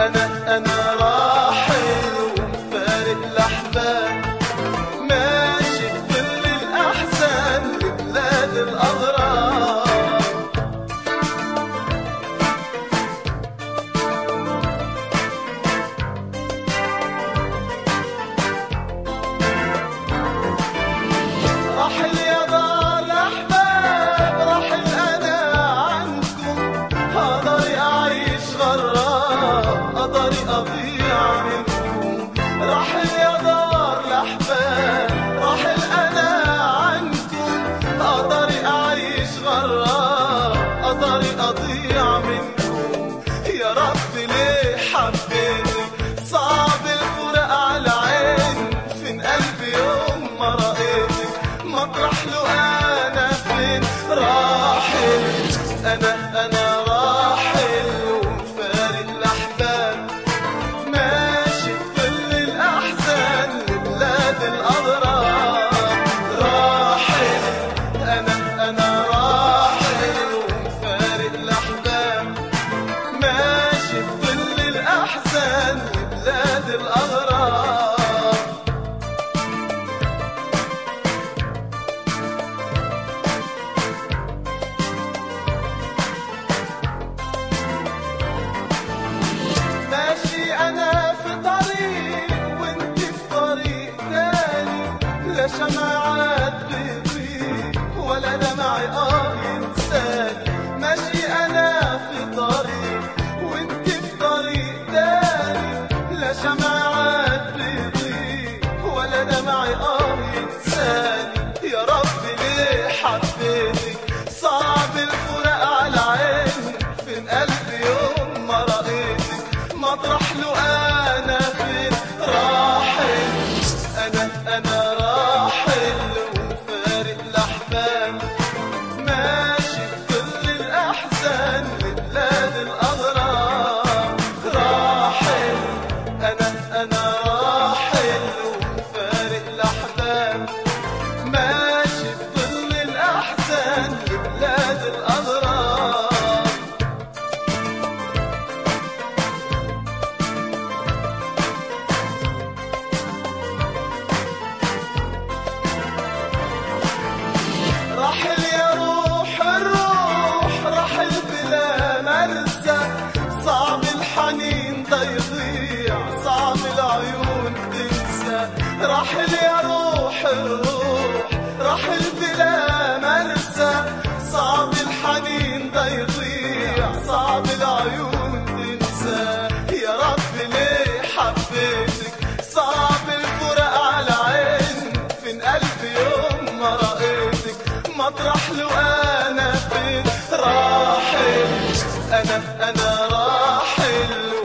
أنا أنا راحل وفارق الأحباب ماشي بكل الأحزان لبلاد الأغراب راحل يا دار الأحباب راحل أنا عنكم أقدر أعيش غراب أقدر أضيع منكم راحل يا دار الأحباب راحل أنا عنكم أقدر أعيش غراب أقدر أضيع منكم يا رب ليه حبيتك صعب الفراق على عيني فين قلبي يوم ما رأيتك مطرح له أنا فين راحل أنا أنا راحل وفارق الأحباب ماشي بكل الأحزان لبلاد الأغراب راحل أنا أنا راحل وفارق الأحباب ماشي بكل الأحزان لبلاد الأغراب ماشي انا في طريق وانت في طريق تاني لا شمعات بيضيء ولا دمعي اه ينساني ماشي انا في طريق وانت في طريق تاني لا شمعات بيضيء ولا دمعي اه ينساني يا رب ليه حبيتك صعب الفراق على عيني فين قلبي يوم ما رأيتك مطرح له انا فين راحل انا انا راحل وفارق الاحباب ماشي بكل الاحزان لبلاد الاغراب راحل انا انا راحل وفارق الاحباب ماشي بكل الاحزان لبلاد الاغراب رحل يا روح الروح رحل بلا مرسى صعب الحنين ده يضيع صعب العيون تنسى رحل يا روح الروح رحل بلا مرسى صعب الحنين ده يضيع صعب العيون تنسى يا رب ليه حبيتك صعب الفراق على عيني فين قلبي يوم ما رأيتك مطرح له انا فين راحل انا انا راحل